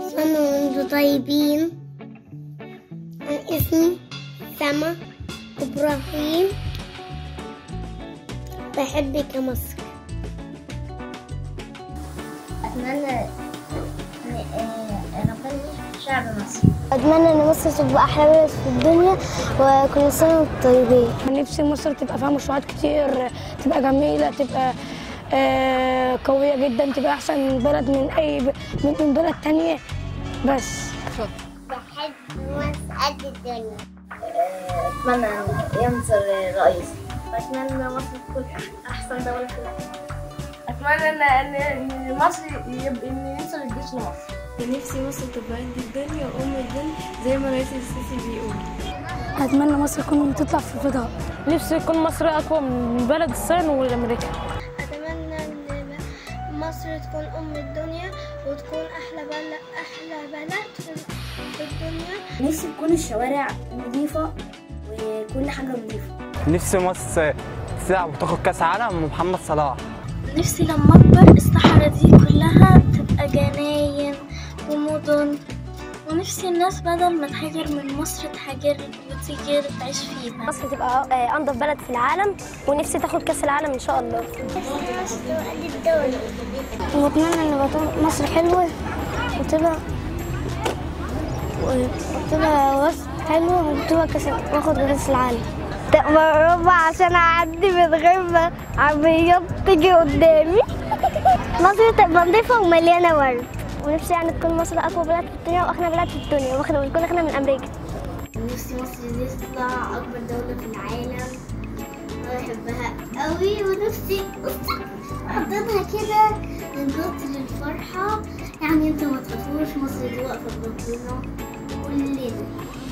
كل وانتم طيبين أنا اسمي سما إبراهيم بحبك يا مصر أتمنى ربنا يشفي شعب مصر أتمنى إن مصر تبقى أحلى بلد في الدنيا وكل سنة وانتم طيبين نفسي مصر تبقى فيها مشروعات كتير تبقى جميلة تبقى آه، قوية جدا تبقى أحسن بلد من أي ب- من من بلد تانية بس بحب مصر قد الدنيا أتمنى أن ينصر رئيس وأتمنى مصر تكون أحسن دولة في العالم اتمنى ان ان ان مصر يبقى ان ينصر الجيش لمصر نفسي مصر تبقى قد الدنيا وأم الدنيا زي ما رئيس السيسي بيقول أتمنى مصر تكون تطلع في الفضاء نفسي يكون مصر أقوى من بلد الصين والأمريكا أتمنى إن مصر تكون أم الدنيا وتكون أحلى بلد أحلى بلد في- في الدنيا نفسي تكون الشوارع نظيفة وكل حاجة نظيفة نفسي مصر تلعب وتاخد كاس عالم ومحمد صلاح نفسي لما أكبر الصحراء دي كلها تبقى جناين ومدن ونفسي الناس بدل ما تهاجر من مصر تهاجر وتيجي تعيش فيها مصر تبقى أنظف بلد في العالم ونفسي تاخد كأس العالم إن شاء الله واتمنى ان يبقى مصر حلوه وتبقى وتبقى وسط حلوه وتبقى كاس واخد كاس العالم مربع عشان اعدي من غير ما عربيات تيجي قدامي مصر تبقى نظيفه ومليانه ورد ونفسي يعني تكون مصر اقوى بلد في الدنيا واغنى بلد في الدنيا واخد ونكون اغنى من امريكا نفسي مصر دي تطلع أكبر دولة في العالم أنا بحبها قوي ونفسي حطيتها كده من كتر الفرحة يعني انتوا ما تخافوش مصر دي واقفة بجنبنا كلنا